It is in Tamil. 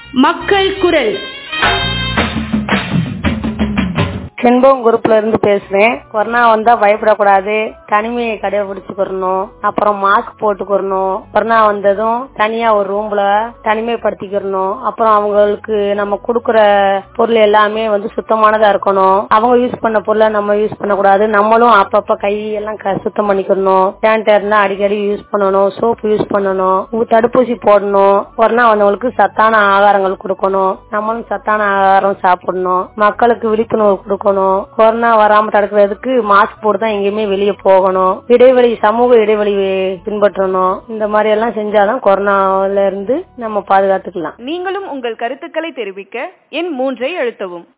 மக்கள் குரல் செண்பகம் குரூப்ல இருந்து பேசுறேன் கொரோனா வந்தா பயப்படக்கூடாது தனிமையை கடைபிடிச்சுக்கிறணும் அப்புறம் மாஸ்க் போட்டுக்கிறணும் கொரோனா வந்ததும் தனியா ஒரு ரூம்ல தனிமைப்படுத்திக்கிறணும் அப்புறம் அவங்களுக்கு நம்ம கொடுக்குற பொருள் எல்லாமே வந்து சுத்தமானதா இருக்கணும் அவங்க யூஸ் பண்ண பொருளை நம்ம யூஸ் பண்ணக்கூடாது நம்மளும் அப்பப்ப கை எல்லாம் க- சுத்தம் பண்ணிக்கணும் சானிடைசர்லாம் அடிக்கடி யூஸ் பண்ணணும் சோப்பு யூஸ் பண்ணணும் உ- தடுப்பூசி போடணும் கொரோனா வந்தவங்களுக்கு சத்தான ஆகாரங்கள் கொடுக்கணும் நம்மளும் சத்தான ஆகாரம் சாப்பிடணும் மக்களுக்கு விழிப்புணர்வு கொடுக்கணும் கொரோனா வராம தடுக்கிறதுக்கு மாஸ்க் போட்டு தான் எங்கேயுமே வெளியே போகணும் இடைவெளி சமூக இடைவெளி பின்பற்றணும் இந்த மாதிரி எல்லாம் செஞ்சாதான் கொரோனால இருந்து நம்ம பாதுகாத்துக்கலாம் நீங்களும் உங்கள் கருத்துக்களை தெரிவிக்க எண் மூன்றை அழுத்தவும்